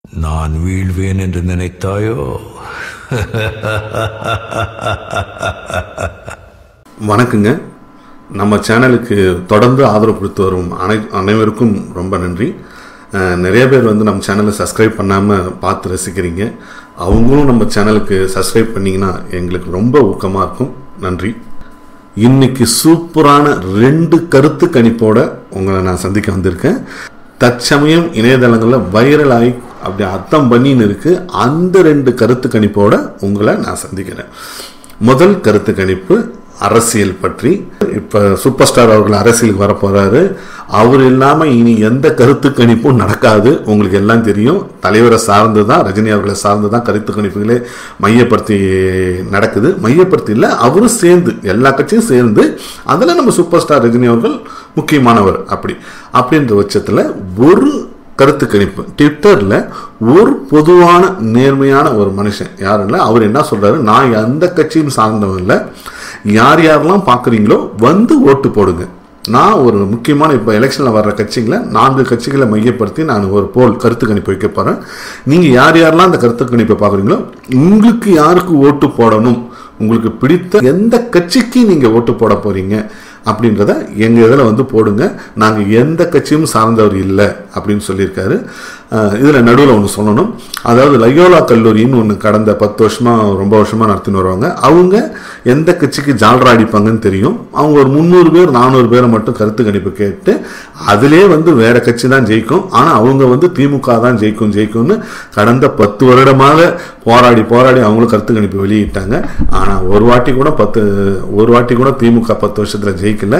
நான் வீழ்வேன் என்று நினைத்தாயோ வணக்கங்க நம்ம சேனலுக்கு தொடர்ந்து ஆதரவு கொடுத்து வரும் அனை அனைவருக்கும் ரொம்ப நன்றி அஹ், நிறைய பேர் வந்து நம்ம சேனலை சப்ஸ்கிரைப் பண்ணாமல் பார்த்து ரசிக்கிறீங்க அவங்களும் நம்ம சேனலுக்கு சப்ஸ்கிரைப் பண்ணிங்கன்னா எங்களுக்கு ரொம்ப ஊக்கமாக இருக்கும் நன்றி இன்னைக்கு சூப்பரான ரெண்டு கருத்து கணிப்போட உங்களை நான் சந்திக்க வந்திருக்கேன் தற்சமயம் இணையதளங்களில் வைரல் ஆகி அப்படி அர்த்தம் பண்ணின்னு இருக்கு அந்த ரெண்டு கருத்து கணிப்போட உங்களை நான் சந்திக்கிறேன் முதல் கருத்து கணிப்பு அரசியல் பற்றி இப்போ சூப்பர் ஸ்டார் அவர்கள் அரசியலுக்கு வர போறாரு அவர் இல்லாமல் இனி எந்த கருத்து கணிப்பும் நடக்காது உங்களுக்கு எல்லாம் தெரியும் தலைவரை சார்ந்து தான் ரஜினி அவர்களை சார்ந்து தான் கருத்து கணிப்புகளே மையப்படுத்தி நடக்குது மையப்படுத்தி இல்லை அவரும் சேர்ந்து எல்லா கட்சியும் சேர்ந்து அதில் நம்ம சூப்பர் ஸ்டார் ரஜினி அவர்கள் முக்கியமானவர் அப்படி அப்படின்ற பட்சத்தில் ஒரு கருத்து கணிப்பு ட்விட்டரில் ஒரு பொதுவான நேர்மையான ஒரு மனுஷன் யாருன்னா அவர் என்ன சொல்றாரு நான் எந்த கட்சியும் சார்ந்தவன் இல்லை யார் யாரெல்லாம் பார்க்குறீங்களோ வந்து ஓட்டு போடுங்க நான் ஒரு முக்கியமான இப்போ எலெக்ஷனில் வர்ற கட்சிகளை நான்கு கட்சிகளை மையப்படுத்தி நான் ஒரு போல் கருத்து கணிப்பு வைக்க போகிறேன் நீங்கள் யார் யாரெல்லாம் அந்த கருத்து கணிப்பை பார்க்குறீங்களோ உங்களுக்கு யாருக்கு ஓட்டு போடணும் உங்களுக்கு பிடித்த எந்த கட்சிக்கு நீங்கள் ஓட்டு போட போகிறீங்க அப்படின்றத எங்கள் இதில் வந்து போடுங்க நாங்கள் எந்த கட்சியும் சார்ந்தவர் இல்லை அப்படின்னு சொல்லியிருக்காரு இதில் நடுவில் ஒன்று சொல்லணும் அதாவது லயோலா கல்லூரின்னு ஒன்று கடந்த பத்து வருஷமாக ரொம்ப வருஷமாக நடத்தின்னு வருவாங்க அவங்க எந்த கட்சிக்கு ஜால்ரா அடிப்பாங்கன்னு தெரியும் அவங்க ஒரு முந்நூறு பேர் நானூறு பேரை மட்டும் கருத்து கணிப்பு கேட்டு அதிலே வந்து வேற கட்சி தான் ஜெயிக்கும் ஆனால் அவங்க வந்து திமுக தான் ஜெயிக்கும் ஜெயிக்கும்னு கடந்த பத்து வருடமாக போராடி போராடி அவங்களும் கருத்து கணிப்பு வெளியிட்டாங்க ஆனால் ஒரு வாட்டி கூட பத்து ஒரு வாட்டி கூட திமுக பத்து வருஷத்தில் ஜெயிக்கல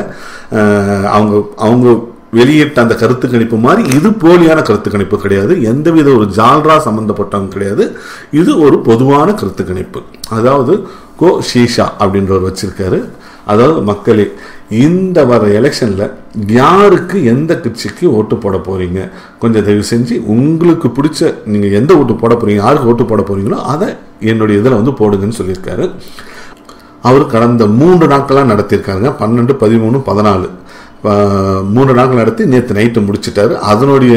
அஹ் அவங்க அவங்க வெளியிட்ட அந்த கருத்து கணிப்பு மாதிரி இது போலியான கருத்து கணிப்பு கிடையாது எந்தவித ஒரு ஜால்ரா சம்பந்தப்பட்டவங்க கிடையாது இது ஒரு பொதுவான கருத்து கணிப்பு அதாவது கோ ஷீஷா அப்படின்றவர் வச்சிருக்காரு அதாவது மக்களே இந்த வர எலெக்ஷனில் யாருக்கு எந்த கட்சிக்கு ஓட்டு போட போறீங்க கொஞ்சம் தயவு செஞ்சு உங்களுக்கு பிடிச்ச நீங்கள் எந்த ஓட்டு போட போறீங்க யாருக்கு ஓட்டு போட போறீங்களோ அதை என்னுடைய இதில் வந்து போடுங்கன்னு சொல்லியிருக்காரு அவர் கடந்த மூன்று நாட்களாக நடத்தியிருக்காங்க பன்னெண்டு பதிமூணு பதினாலு ப- மூன்று நாட்கள் நடத்தி நேற்று நைட்டு முடிச்சிட்டாரு அதனுடைய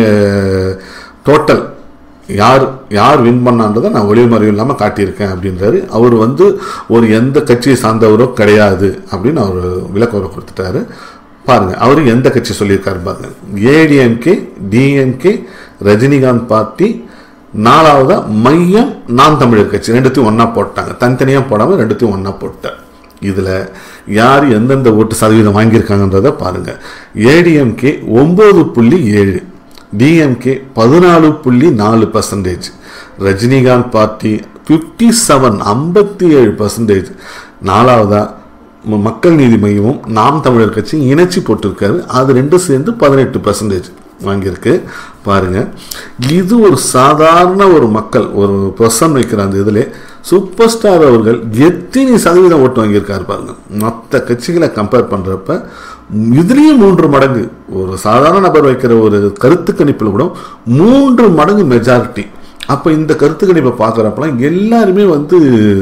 டோட்டல் யார் யார் வின் பண்ணான்றதை நான் ஒளிமறைவு இல்லாமல் காட்டியிருக்கேன் அப்படின்றாரு அவர் வந்து ஒரு எந்த கட்சியை சார்ந்தவரோ கிடையாது அப்படின்னு அவர் விளக்கம் கொடுத்துட்டாரு பாருங்க அவர் எந்த கட்சி சொல்லியிருக்காரு பாருங்க ஏடிஎம்கே டிஎம்கே ரஜினிகாந்த் பார்ட்டி நாலாவதா மையம் நாம் தமிழர் கட்சி ரெண்டுத்தையும் ஒண்ணா போட்டாங்க தனித்தனியாக போடாமல் ரெண்டுத்தையும் ஒண்ணா போட்டார் இதில் யார் எந்தெந்த ஓட்டு சதவீதம் வாங்கியிருக்காங்கன்றதை பாருங்க ஏடிஎம்கே ஒம்பது புள்ளி ஏழு டிஎம்கே பதினாலு புள்ளி நாலு percentage Rajinikanth party fifty seven ஐம்பத்தி ஏழு பர்சன்டேஜ் நாலாவதா ம- மக்கள் நீதி மையமும் நாம் தமிழர் கட்சி இணைச்சி போட்டிருக்காரு அது ரெண்டும் சேர்ந்து பதினெட்டு பர்சன்டேஜ் வாங்கியிருக்கு பாருங்க இது ஒரு சாதாரண ஒரு மக்கள் ஒரு பர்சன் வைக்கிற அந்த இதில் சூப்பர் ஸ்டார் அவர்கள் எத்தனை சதவீதம் ஓட்டு வாங்கியிருக்காரு பாருங்க மற்ற கட்சிகளை கம்பேர் பண்றப்ப இதுலேயும் மூன்று மடங்கு ஒரு சாதாரண நபர் வைக்கிற ஒரு கருத்து கணிப்பில் கூட மூன்று மடங்கு மெஜாரிட்டி அப்போ இந்த கருத்து கணிப்பை பார்க்குறப்பலாம் எல்லாருமே வந்து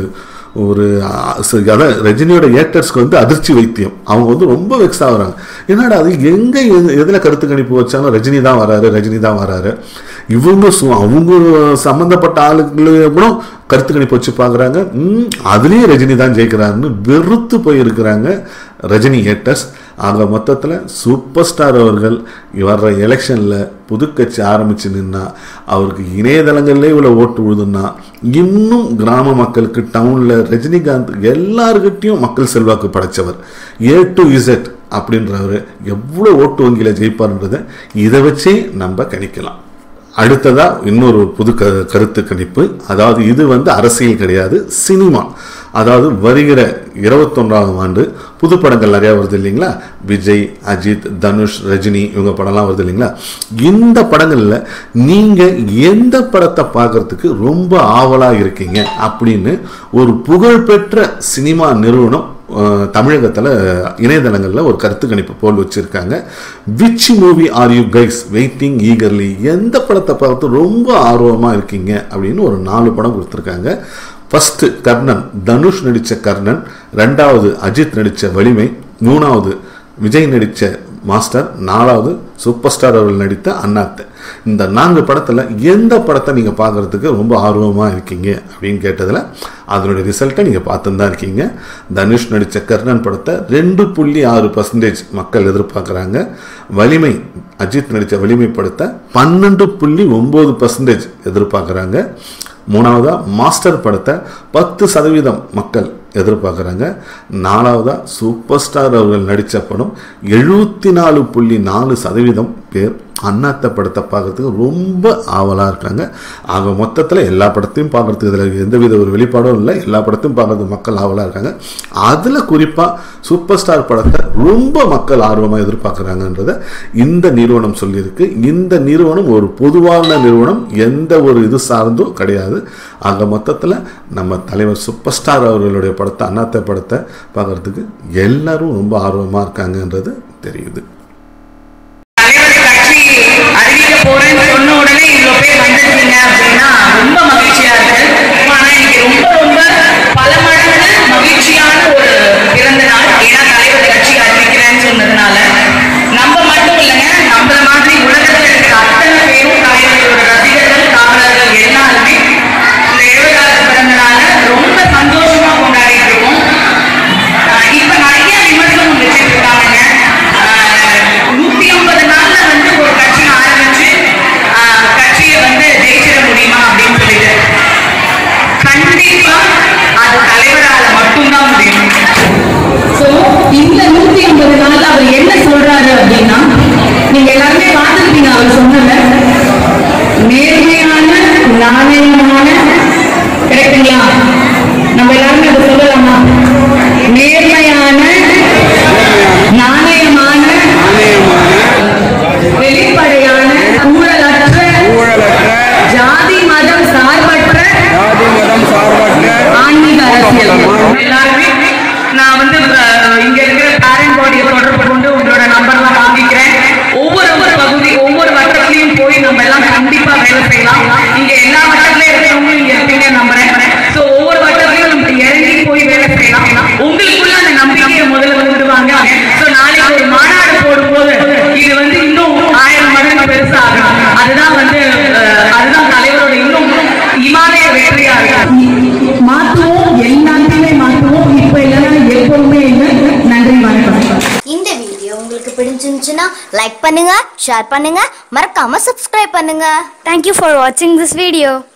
ஒரு அஹ், ச- அதான் ரஜினியோட ஏட்டர்ஸ்க்கு வந்து அதிர்ச்சி வைத்தியம் அவங்க வந்து ரொம்ப வெக்ஸ் ஆகுறாங்க என்னடா அது எங்கே எதில் கருத்து கணிப்பு வச்சாலும் ரஜினி தான் வராரு ரஜினி தான் வராரு இவங்க சு- அவங்க சம்மந்தப்பட்ட ஆளுங்களே கூட கருத்து கணிப்பு வச்சு பார்க்குறாங்க அதுலேயும் ரஜினி தான் ஜெயிக்கிறாருன்னு வெறுத்து போயிருக்கிறாங்க ரஜினி ஏட்டர்ஸ் ஆக மொத்தத்தில் சூப்பர் ஸ்டார் அவர்கள் வர்ற எலெக்ஷனில் புதுக்கட்சி ஆரம்பிச்சு நின்னா அவருக்கு இணையதளங்கள்லேயே இவ்வளோ ஓட்டு விழுதுன்னா இன்னும் கிராம மக்களுக்கு டவுனில் ரஜினிகாந்த் எல்லாருக்கிட்டையும் மக்கள் செல்வாக்கு படைச்சவர் ஏ டு இசட் அப்படின்றவர் எவ்வளோ ஓட்டு வங்கியில் ஜெயிப்பார்ன்றதை இதை வச்சே நம்ம கணிக்கலாம் அடுத்ததா இன்னொரு புது க கருத்து கணிப்பு அதாவது இது வந்து அரசியல் கிடையாது சினிமா அதாவது வருகிற இருபத்தொன்றாம் ஆண்டு புது படங்கள் நிறையா வருது இல்லைங்களா விஜய் அஜித் தனுஷ் ரஜினி இவங்க படம்லாம் வருது இல்லைங்களா இந்த படங்களில் நீங்கள் எந்த படத்தை பார்க்கறதுக்கு ரொம்ப ஆவலாக இருக்கீங்க அப்படின்னு ஒரு புகழ்பெற்ற சினிமா நிறுவனம் தமிழகத்தில் இணையதளங்களில் ஒரு கருத்து கணிப்பு போல் வச்சுருக்காங்க which movie are you guys waiting eagerly எந்த படத்தை பார்த்து ரொம்ப ஆர்வமாக இருக்கீங்க அப்படின்னு ஒரு நாலு படம் கொடுத்துருக்காங்க ஃபர்ஸ்ட் கர்ணன் தனுஷ் நடித்த கர்ணன் ரெண்டாவது அஜித் நடித்த வலிமை மூணாவது விஜய் நடித்த மாஸ்டர் நாலாவது சூப்பர் ஸ்டார் அவர்கள் நடித்த அண்ணாத்தை இந்த நான்கு படத்தில் எந்த படத்தை நீங்கள் பார்க்குறதுக்கு ரொம்ப ஆர்வமாக இருக்கீங்க அப்படின்னு கேட்டதில் அதனுடைய ரிசல்ட்டை நீங்கள் பார்த்துன்னு தான் இருக்கீங்க தனுஷ் நடித்த கர்ணன் படத்தை ரெண்டு புள்ளி ஆறு பர்சன்டேஜ் மக்கள் எதிர்பார்க்குறாங்க வலிமை அஜித் நடித்த வலிமை படத்தை பன்னெண்டு புள்ளி ஒம்பது பர்சன்டேஜ் எதிர்பார்க்குறாங்க மூணாவதா மாஸ்டர் படத்தை பத்து சதவீதம் மக்கள் எதிர்பார்க்குறாங்க நாலாவதா சூப்பர் ஸ்டார் அவர்கள் நடித்த படம் எழுபத்தி நாலு புள்ளி நாலு சதவீதம் பேர் அண்ணாத்த படத்தை பார்க்கறதுக்கு ரொம்ப ஆவலாக இருக்காங்க ஆக மொத்தத்தில் எல்லா படத்தையும் பார்க்கறதுக்கு இதில் எந்தவித ஒரு வெளிப்பாடும் இல்லை எல்லா படத்தையும் பார்க்கறதுக்கு மக்கள் ஆவலாக இருக்காங்க அதில் குறிப்பாக சூப்பர் ஸ்டார் படத்தை ரொம்ப மக்கள் ஆர்வமாக எதிர்பார்க்குறாங்கன்றத இந்த நிறுவனம் சொல்லியிருக்கு இந்த நிறுவனம் ஒரு பொதுவான நிறுவனம் எந்த ஒரு இது சார்ந்தும் கிடையாது ஆக மொத்தத்தில் நம்ம தலைவர் சூப்பர் ஸ்டார் அவர்களுடைய படத்தை அண்ணாத்த படத்தை பார்க்கறதுக்கு எல்லாரும் ரொம்ப ஆர்வமாக இருக்காங்கன்றது தெரியுது தலைவர் கட்சி அறிவிக்க போறேன்னு சொன்ன உடனே இவ்வளவு பேர் வந்திருக்கீங்க அப்படின்னா ரொம்ப மகிழ்ச்சியா இருக்கு ஆனா இன்னைக்கு ரொம்ப ரொம்ப பல மடங்கு மகிழ்ச்சியான ஒரு பிறந்த நாள் ஏன்னா தலைவர் கட்சி அறிவிக்கிறேன்னு சொன்னதுனால நம்ம மட்டும் இல்லைங்க நம்மள மாதிரி உலகத்துல இருக்கிற அத்தனை பேரும் தலைவர்களோட ரசிகர்கள் காவலர்கள் எல்லாருமே இந்த எழுபதாவது பிறந்த நாளை ரொம்ப சந்தோஷமா கொண்டாடிட்டு இருக்கோம் ஆஹ் இப்ப நிறைய விமர்சனம் வச்சுட்டு இருக்காங்க ஆஹ் நூத்தி ஐம்பது நாள்ல வந்து ஒரு கட்சி ஆரம்பிச்சு ஆஹ் கட்சியை வந்து ஜெயிச்சிட முடியுமா அப்படின்னு சொல்லிட்டு கண்டிப்பா அது தலைவரால மட்டும்தான் முடியும் So, இந்த நூத்தி ஐம்பது நாள்ல அவர் என்ன சொல்றாரு அப்படின்னா நீங்க எல்லாருமே பார்த்திருப்பீங்க அவர் சொன்னத நேர்மையான நாணயமான கரெக்டுங்களா நம்ம எல்லாருமே அதை சொல்லலாமா நேர்மையான நாணயமான வெளிப்படையான ஊழலற்ற ஜாதி மதம் சார்பற்ற ஆன்மீக அரசியல் எல்லாருமே நான் வந்து அஹ், இங்க இருக்கிற பேரண்ட் பாடியை தொடர்பு கொண்டு உங்களோட நம்பர்லாம் வாங்கிக்கிறேன் ஒவ்வொரு ஒரு பகுதி ஒவ்வொரு வட்டத்திலையும் போய் நம்ம எல்லாம் கண்டிப்பா வேலை செய்யலாம் இங்க எல்லா வட்டத்திலயும் இருக்கிறவங்களும் இங்க இருப்பீங்க நம்புறேன் சோ ஒவ்வொரு வட்டத்திலையும் நம்ம இறங்கி போய் வேலை செய்யலாம் உங்களுக்குள்ள அந்த நம்பிக்கையை முதல்ல கொண்டுவாங்க சோ நாளைக்கு ஒரு மாநாடு போடும்போது இது வந்து இன்னும் ஆயிரம் மடங்கு பெருசாகும் அதுதான் வந்து அஹ், அதுதான் தலைவரோட இன்னும் இமாலய வெற்றியா இருக்கும் மாற்றுவோம் எல்லாத்தையுமே மாற்றுவோம் இப்ப இல்லைன்னா எப்பவுமே இல்லை நன்றி வணக்கம் இந்த வீடியோ உங்களுக்கு பிடிச்சிருந்துச்சுன்னா லைக் பண்ணுங்க ஷேர் பண்ணுங்க மறக்காம சப்ஸ்கிரைப் பண்ணுங்க Thank you for watching this video.